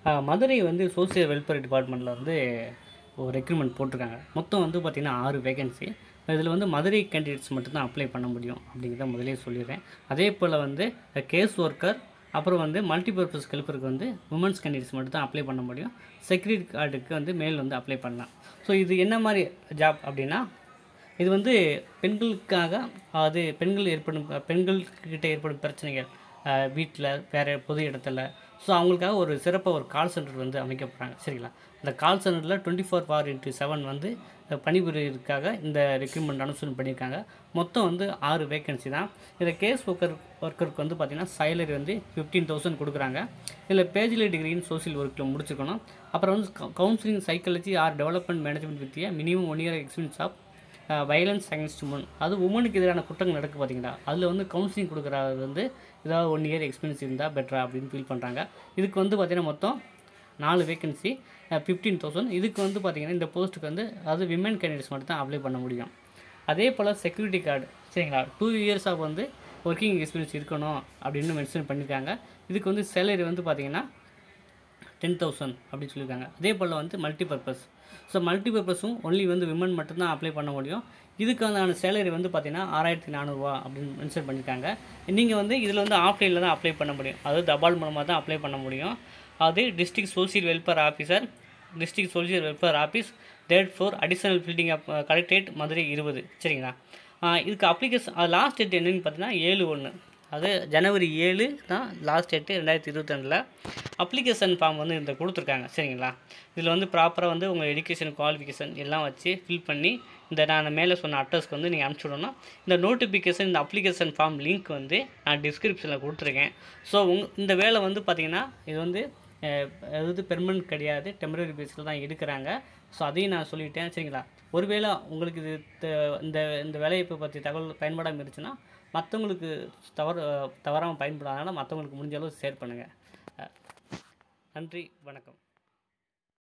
ஆஹ் மதுரை வந்து social welfare டிபார்ட்மெண்ட்டில் வந்து ஒரு ரெக்ரூட்மெண்ட் போட்டிருக்காங்க மொத்தம் வந்து பார்த்திங்கன்னா ஆறு வேகன்சி இதில் வந்து மதுரை கேண்டிடேட்ஸ் மட்டும்தான் அப்ளை பண்ண முடியும் அப்படிங்கிறத முதலே சொல்லிடுறேன் அதே போல் வந்து கேஸ் ஒர்க்கர் அப்புறம் வந்து மல்டிபர்பஸ் ஹெல்ப்பருக்கு வந்து உமன்ஸ் கேண்டிடேட்ஸ் மட்டும் தான் அப்ளை பண்ண முடியும் செக்யூரிட்டி கார்டுக்கு வந்து மேல் வந்து அப்ளை பண்ணலாம் ஸோ இது என்ன மாதிரி ஜாப் அப்படின்னா இது வந்து பெண்களுக்காக அது பெண்கள் ஏற்படும் பெண்கள்கிட்ட ஏற்படும் பிரச்சனைகள் வீட்டில் வேறு பொது இடத்துல ஸோ அவங்களுக்காக ஒரு சிறப்பாக ஒரு கால் சென்டர் வந்து அமைக்க போகிறாங்க சரிங்களா அந்த கால் சென்டரில் twenty four bar into seven வந்து அஹ், பணிபுரியறதுக்காக இந்த ரெக்ரூட்மெண்ட் அனுசூல் பண்ணியிருக்காங்க மொத்தம் வந்து ஆறு வேகன்சி தான் இந்த கேஸ் ஒர்க்கர் ஒர்க்கருக்கு வந்து பார்த்திங்கன்னா சேலரி வந்து ஃபிஃப்டீன் தௌசண்ட் கொடுக்குறாங்க இதில் பேஜில் டிகிரி இன் சோசியல் ஒர்க்கில் முடிச்சிருக்கணும் அப்புறம் வந்து counselling psychology or development management வித்திய minimum one year experience of violence against women அது உமனுக்கு எதிரான குற்றங்கள் நடக்கு பார்த்தீங்களா அதில் வந்து கவுன்சிலிங் கொடுக்குறது வந்து ஏதாவது ஒன் இயர் எக்ஸ்பீரியன்ஸ் இருந்தால் பெட்டரா அப்படின்னு ஃபீல் பண்ணுறாங்க இதுக்கு வந்து பார்த்திங்கன்னா மொத்தம் நாலு வேகன்சி ஃபிஃப்டீன் தௌசண்ட் இதுக்கு வந்து பார்த்திங்கன்னா இந்த போஸ்ட்டுக்கு வந்து அதாவது விமன் கேண்டிடேட்ஸ் மட்டும் தான் அப்ளை பண்ண முடியும் அதே போல் செக்யூரிட்டி கார்டு சரிங்களா டூ இயர்ஸாக வந்து ஒர்க்கிங் எக்ஸ்பீரியன்ஸ் இருக்கணும் அப்படின்னு மென்ஷன் பண்ணியிருக்காங்க இதுக்கு வந்து சேலரி வந்து பார்த்திங்கன்னா டென் தௌசண்ட் அப்படின்னு சொல்லியிருக்காங்க அதே போல் வந்து மல்டிபர்பஸ் ஸோ மல்டிபர்பஸும் ஒன்லி வந்து விமன் மட்டும்தான் அப்ளை பண்ண முடியும் இதுக்கான சேலரி வந்து பார்த்தீங்கன்னா ஆறாயிரத்தி நானூறுரூவா அப்படின்னு மென்ஷன் பண்ணியிருக்காங்க நீங்கள் வந்து இதில் வந்து ஆஃப்லைனில் தான் அப்ளை பண்ண முடியும் அதாவது தபால் மூலமாக தான் அப்ளை பண்ண முடியும் அது district social welfare officer district social welfare office third floor additional building of collectorate Madurai இருபது சரிங்களா ஆஹ் இதுக்கு அப்ளிகேஷன் லாஸ்ட் டேட் என்னன்னு பார்த்தீங்கன்னா ஏழு ஒன்று அது ஜனவரி ஏழு தான் லாஸ்ட் டேட்டு ரெண்டாயிரத்தி இருபத்தொன்னில் அப்ளிகேஷன் ஃபார்ம் வந்து இந்த கொடுத்துருக்காங்க சரிங்களா இதில் வந்து ப்ராப்பராக வந்து உங்கள் எஜுகேஷன் குவாலிஃபிகேஷன் எல்லாம் வச்சு ஃபில் பண்ணி இந்த நான் மேலே சொன்ன அட்ரஸ்க்கு வந்து நீங்கள் அனுப்பிச்சி விடணும் இந்த நோட்டிஃபிகேஷன் இந்த அப்ளிகேஷன் ஃபார்ம் லிங்க் வந்து நான் டிஸ்கிரிப்ஷனில் கொடுத்துருக்கேன் ஸோ உங் இந்த வேலை வந்து பார்த்திங்கன்னா இது வந்து அஹ், அதாவது பெர்மனன்ட் கிடையாது டெம்பரரி பேஸில் தான் எடுக்கிறாங்க ஸோ அதையும் நான் சொல்லிட்டேன் சரிங்களா ஒருவேளை உங்களுக்கு இது த- இந்த இந்த வேலைவாய்ப்பை பற்றி தகவல் பயன்படாமல் இருந்துச்சுன்னா மற்றவங்களுக்கு தவறு தவறாமல் பயன்படாதனால மற்றவங்களுக்கு முடிஞ்ச அளவு ஷேர் பண்ணுங்கள் நன்றி வணக்கம்